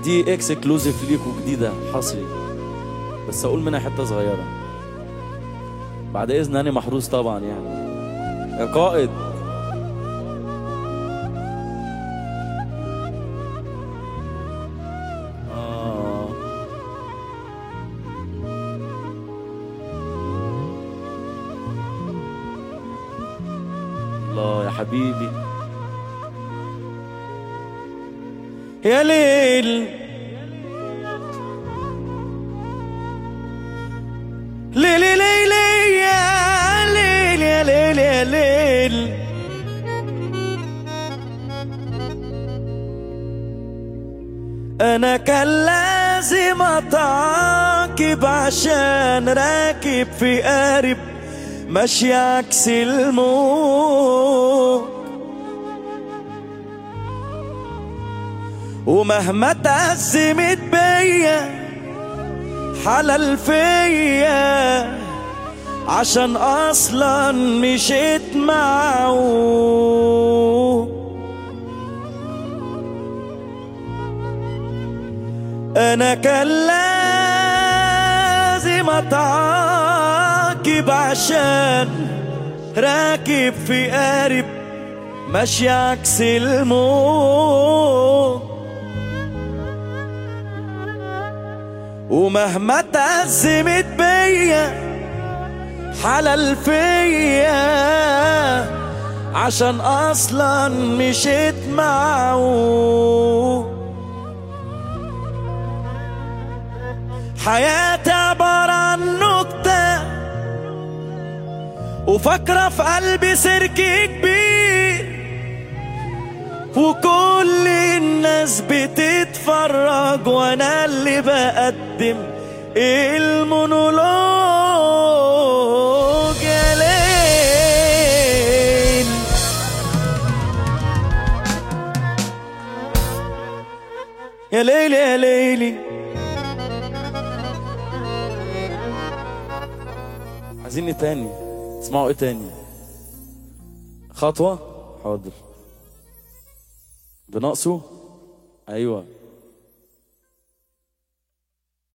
دي اكسكلوزيف ليكوا جديدة حصري بس اقول منها حتة صغيرة بعد اذن انا محروس طبعا يعني يا قائد آه. الله يا حبيبي يا ليل ليل ليل ليل يا ليل يا ليل يا ليل انا كان لازم اتعاقب عشان راكب في قارب ماشي عكس الموج ومهما تأزمت بيا حلال فيا عشان اصلا مشيت معه انا كان لازم اتعاقب عشان راكب في قارب ماشي عكس الموج ومهما تأزمت بيا حلال فيا عشان اصلا مشيت معه حياتي عبارة عن نكتة وفاكرة في قلبي سيرك كبير وكل الناس بتتفرج وانا اللي بقدم المونولوج يا ليل يا ليل يا ليلي عايزين ايه تاني اسمعوا ايه تاني خطوة حاضر بناقصه ايوه